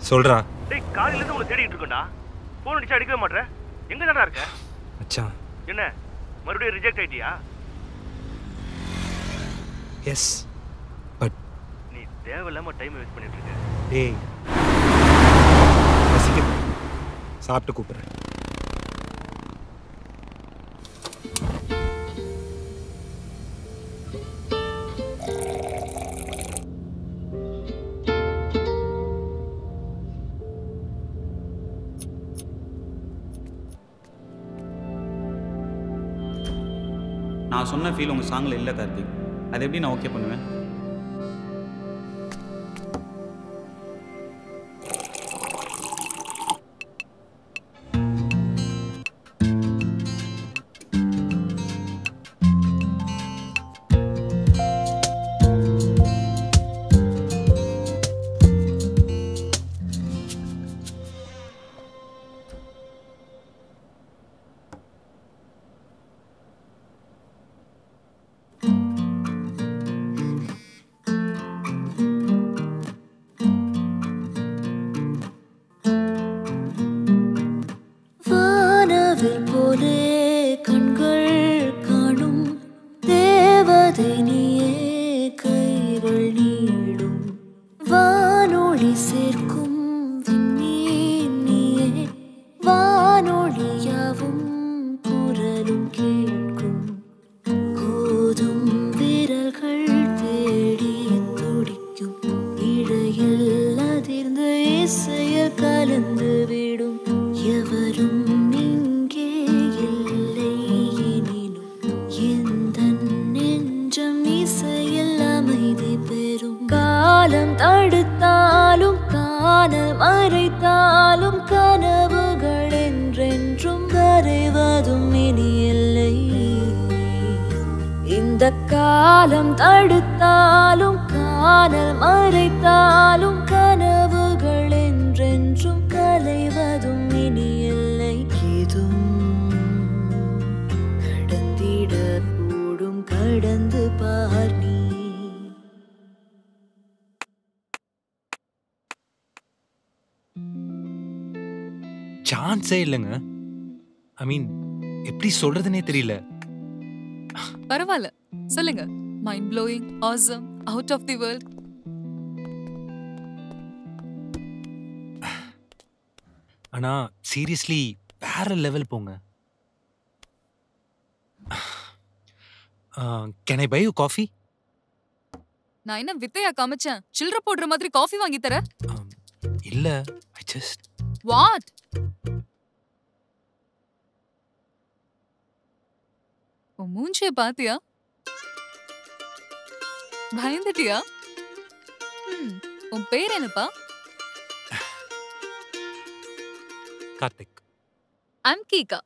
சொல்றா டேய் காலையில இருந்து உன்னை தேடிட்டு இருக்கேன்டா ஃபோன் அடிச்சா அடிக்கவே மாட்ற எங்க தானடா இருக்க மச்சான் என்ன மறுபடியும் ரிஜெக்ட் ஆயிட்டியா எஸ் பட் நீ தேவையில்லாம டைம் வேஸ்ட் பண்ணிட்டு இருக்க டேய் பசிக்குது சாப்பிட்டு கூப்பிட்றேன் நான் சொன்ன ஃபீல் உங்கள் சாங்கில் இல்லை கார்த்திக் அது எப்படி நான் ஓகே பண்ணுவேன் வானவில் போலே கண்கள் காணும் தேவதை நீயே கைகள் நீளும் வானொளி சேர்க்கும் விண்மீன் நீயே வானொலியாவும் குரலும் கேட்கும் கோதும் விரல்கள் தேடி துடிக்கும் இடையில் அதிர்ந்து இசையில் கலந்து விடும் எவரும் இங்கே இல்லை எனினும் எந்த நெஞ்சம் இசையில் அமைதி பெறும் காலம் தடுத்தாலும் காணல் மறைத்தாலும் கனவுகள் என்றென்றும் கரைவதும் இனி இல்லை இந்த காலம் தடுத்தாலும் காணல் மறைத்தாலும் கனவுகள் என்றென்றும் கலைவதும் இனி இல்லை ஏதும் கடந்திட கூடும் கடந்து பார் நீ சான்ஸே இல்லைங்க ஐ மீன் எப்படி சொல்றதுனே தெரியல பரவாயில்ல சொல்லுங்க mind blowing awesome out of the world ஆனா சீரியஸ்லி வேற லெவல் போங்க can I buy you coffee நான் என்ன வித்தையா காமிச்சேன் சில்லற போடுற மாதிரி காஃபி வாங்கி தர இல்ல ஐ ஜஸ்ட் வாட் உன் மூஞ்சிய பாத்தியா பயந்துட்டியா ம், உன் பேர் என்னப்பா கார்த்திக் ஐம் கீகா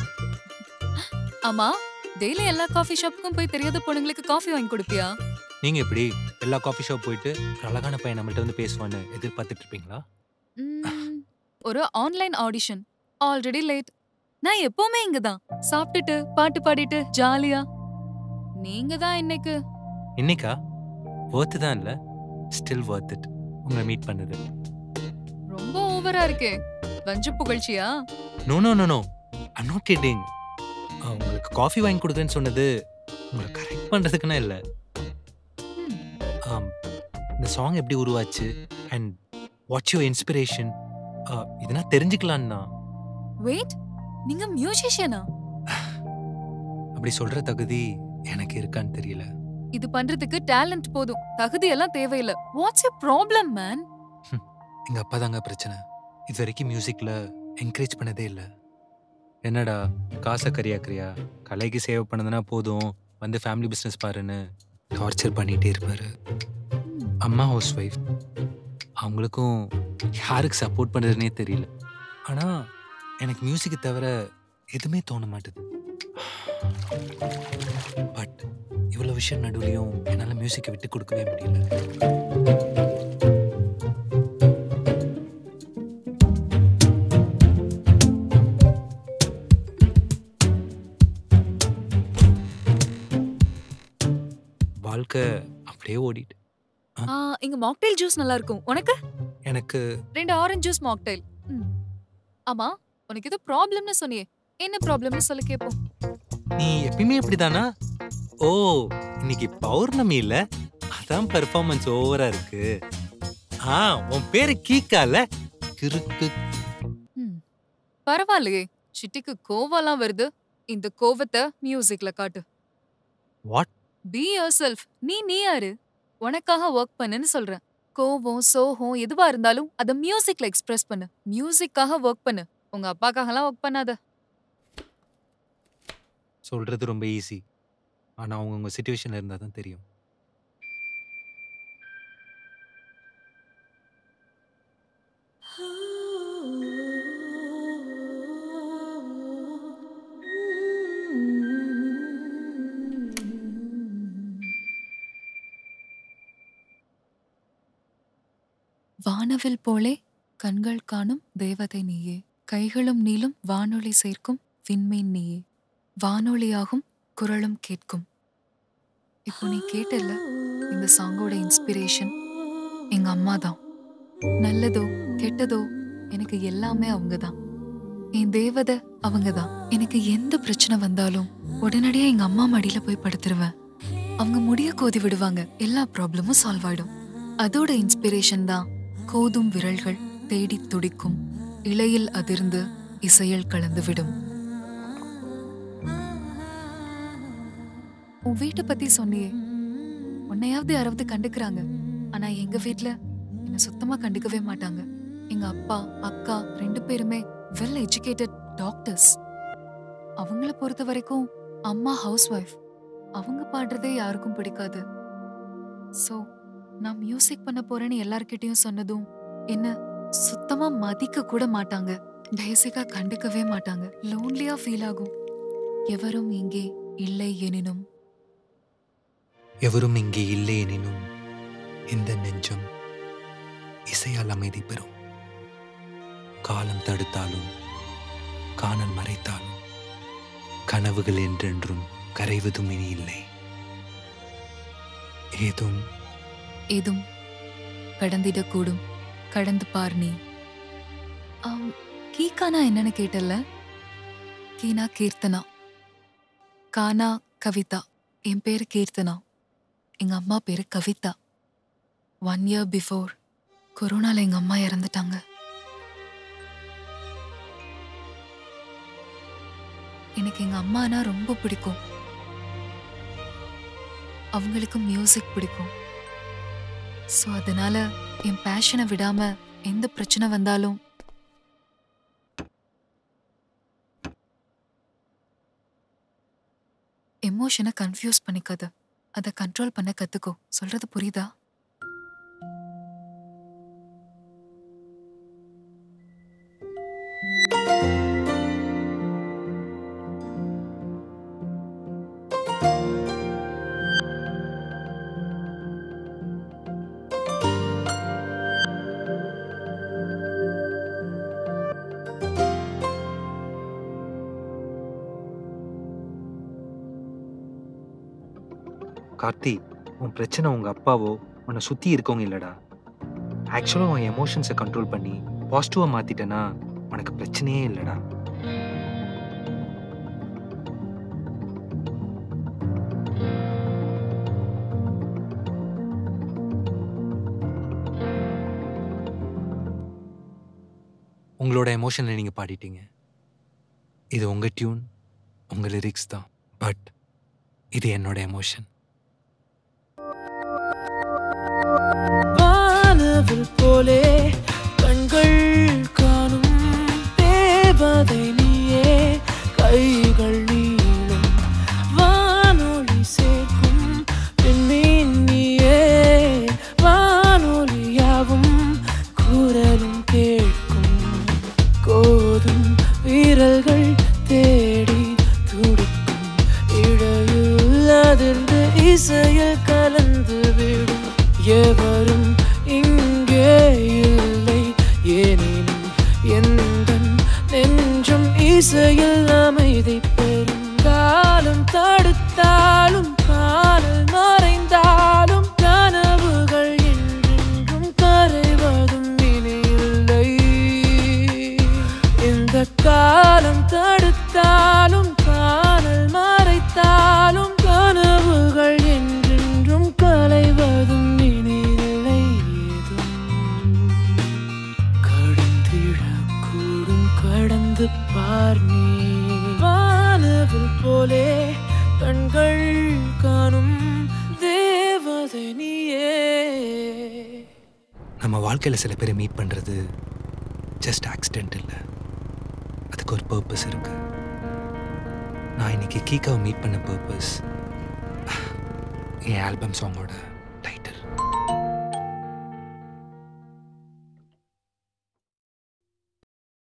ஆமா டெய்லி எல்லா காஃபி ஷாப்புக்கும் போய் தெரியாத பொண்ணுங்களுக்கு காஃபி வாங்கி கொடுப்பியா நீங்க எப்படி எல்லா காஃபி ஷாப் போயிட்டு ஒரு அழகான பையன் நம்மள்ட்ட வந்து பேசுவான்னு எதிர்பார்த்துட்டு இருப்பீங்களா ம், ஒரு ஆன்லைன் ஆடிஷன் ஆல்ரெடி லேட் நான் எப்பவுமே இங்க தான் சாப்பிட்டுட்டு பாட்டு பாடிட்டு ஜாலியா நீங்க தான் இன்னைக்கு இன்னைக்கா ஒர்த்து தான் இல்ல ஸ்டில் ஒர்த் இட் உங்களை மீட் பண்ணது ரொம்ப ஓவரா இருக்கே வஞ்ச புகழ்ச்சியா no no no no I'm not kidding உங்களுக்கு காஃபி வாங்கி கொடுக்குறேன்னு சொன்னது உங்களை கரெக்ட் பண்ணுறதுக்குன்னா இல்லை இந்த சாங் எப்படி உருவாச்சு அண்ட் வாட்ஸ் யூ இன்ஸ்பிரேஷன் இதெல்லாம் தெரிஞ்சுக்கலான்னு தான் வெயிட் நீங்க மியூசிஷியனா அப்படி சொல்கிற தகுதி எனக்கு இருக்கான்னு தெரியல இது பண்றதுக்கு டேலண்ட் போதும் தகுதி எல்லாம் தேவையில்ல வாட்ஸ் யூ ப்ராப்ளம் மேன் எங்கள் அப்பா தாங்க பிரச்சனை இது வரைக்கும் மியூசிக்கில் என்கரேஜ் பண்ணதே இல்லை என்னடா காசை கரியாக்கிறியா கலைக்கு சேவ் பண்ணதுனா போதும் வந்து ஃபேமிலி பிஸ்னஸ் பாருன்னு டார்ச்சர் பண்ணிகிட்டே இருப்பார் அம்மா ஹவுஸ் ஒய்ஃப் அவங்களுக்கும் யாருக்கு சப்போர்ட் பண்ணுறதுனே தெரியல ஆனால் எனக்கு மியூசிக்கை தவிர எதுவுமே தோண மாட்டுது பட் இவ்வளோ விஷயம் நடுவுலையும் என்னால் மியூசிக்கை விட்டு கொடுக்கவே முடியல வாழ்க்கை அப்படியே ஓடிட்டு ஆ, இங்க மாக்டெயில் ஜூஸ் நல்லா இருக்கும் உனக்கு எனக்கு ரெண்டு ஆரஞ்சு ஜூஸ் மாக்டைல் ஆமா உனக்கு ஏதோ ப்ராப்ளம்னு சொன்னியே என்ன ப்ராப்ளம்னு சொல்லி கேப்போம் நீ எப்பயுமே இப்படிதானா ஓ இன்னைக்கு பௌர்ணமி இல்ல அதான் பெர்ஃபார்மன்ஸ் ஓவரா இருக்கு ஆ உன் பேரு கீக்கால கிறுக்கு ம். பரவாயில்லையே சிட்டிக்கு கோவம்லாம் வருது இந்த கோவத்தை மியூசிக்ல காட்டு வாட் பி யோர் செல்ஃப் நீ நீ யாரு உனக்காக ஒர்க் பண்ணுன்னு சொல்றேன் கோவம் சோகம் எதுவா இருந்தாலும் அத மியூசிக்ல எக்ஸ்பிரஸ் பண்ணு மியூசிக்காக ஒர்க் பண்ணு உங்க அப்பாக்காகலாம் ஒர்க் பண்ணாத சொல்றது ரொம்ப ஈஸி ஆனா அவங்கவுங்க சுச்சுவேஷன்ல இருந்தா தான் தெரியும் வானவில் போலே கண்கள் காணும் தேவதை நீயே கைகளும் நீளும் வானொலி சேர்க்கும் விண்மீன் நீயே வானொலியாகும் குரலும் கேட்கும் இப்போ நீ கேட்டல இந்த சாங்கோட இன்ஸ்பிரேஷன் எங்க அம்மா தான் நல்லதோ கெட்டதோ எனக்கு எல்லாமே அவங்க தான் என் தேவதை அவங்க தான் எனக்கு எந்த பிரச்சனை வந்தாலும் உடனடியா எங்க அம்மா மடியில போய் படுத்துருவேன் அவங்க முடிய கோதி விடுவாங்க எல்லா ப்ராப்ளமும் சால்வ் ஆயிடும் அதோட இன்ஸ்பிரேஷன் தான் கோதும் விரல்கள் தேடி துடிக்கும் இலையில் அதிர்ந்து இசையில் கலந்து விடும் உன் வீட்டை பத்தி சொன்னியே உன்னையாவது யாராவது கண்டுக்கிறாங்க ஆனா எங்க வீட்ல என்ன சுத்தமா கண்டுக்கவே மாட்டாங்க எங்க அப்பா அக்கா ரெண்டு பேருமே வெல் எஜுகேட்டட் டாக்டர்ஸ் அவங்கள பொறுத்த வரைக்கும் அம்மா ஹவுஸ் ஒய்ஃப் அவங்க பாடுறதே யாருக்கும் பிடிக்காது சோ நான் மியூசிக் பண்ண போறேன்னு எல்லார்கிட்டயும் சொன்னதும் என்ன சுத்தமா மதிக்க கூட மாட்டாங்க பேசிக்கா கண்டுக்கவே மாட்டாங்க லோன்லியா ஃபீல் ஆகும் எவரும் இங்கே இல்லை எனினும் எவரும் இங்கே இல்லை எனினும் இந்த நெஞ்சம் இசையால் அமைதி பெறும் காலம் தடுத்தாலும் காணல் மறைத்தாலும் கனவுகள் என்றென்றும் கரைவதும் இனி இல்லை ஏதும் ஏதும் கடந்திடக்கூடும் கடந்து பார் நீ ஆம், கீகானா என்னன்னு கேட்டல்ல கீனா கீர்த்தனா கானா கவிதா என் பேரு கீர்த்தனா எங்க அம்மா பேரு கவிதா ஒன் இயர் பிஃபோர் கொரோனால எங்க அம்மா இறந்துட்டாங்க எனக்கு எங்க அம்மானா ரொம்ப பிடிக்கும் அவங்களுக்கு மியூசிக் பிடிக்கும் ஸோ அதனால என் பேஷனை விடாம எந்த பிரச்சனை வந்தாலும் எமோஷனை கன்ஃபியூஸ் பண்ணிக்காத அதை கண்ட்ரோல் பண்ண கத்துக்கோ சொல்றது புரியுதா கார்த்தி உன் பிரச்சனை உங்க அப்பாவோ உன்னை சுத்தி இருக்கவங்க இல்லடா ஆக்சுவலாக உன் எமோஷன்ஸை கண்ட்ரோல் பண்ணி பாசிட்டிவாக மாத்திட்டேன்னா உனக்கு பிரச்சனையே இல்லடா உங்களோட எமோஷனை நீங்க பாடிட்டீங்க இது உங்க டியூன் உங்க லிரிக்ஸ் தான் பட் இது என்னோட எமோஷன் வானவில் போலே கண்கள் காணும் தேவதை நீயே கைகள் நீளும் வானொலி சேர்க்கும் பெண்மீன் நீயே வானொலியாவும் குரலும் கேட்கும் கோதும் வீரல்கள் தேடி துடிக்கும் இடையில் அதிர்ந்து இசையில் கலந்து விடும் எவரும் இங்கே இல்லை எனினும் எந்த நெஞ்சம் இசையில் அமைதி பெறும் காலம் தடுத்தாலும் காணல் மறைந்தாலும் கனவுகள் என்றென்றும் கரைவதும் இனி கடந்து பார் நீ வானவில் போலே கண்கள் காணும் தேவதை நீயே நம்ம வாழ்க்கையில் சில பேரை மீட் பண்ணுறது ஜஸ்ட் ஆக்சிடென்ட் இல்லை அதுக்கு ஒரு பர்பஸ் இருக்கு நான் இன்னைக்கு கீக்காவை மீட் பண்ண பர்பஸ் என் ஆல்பம் சாங்கோட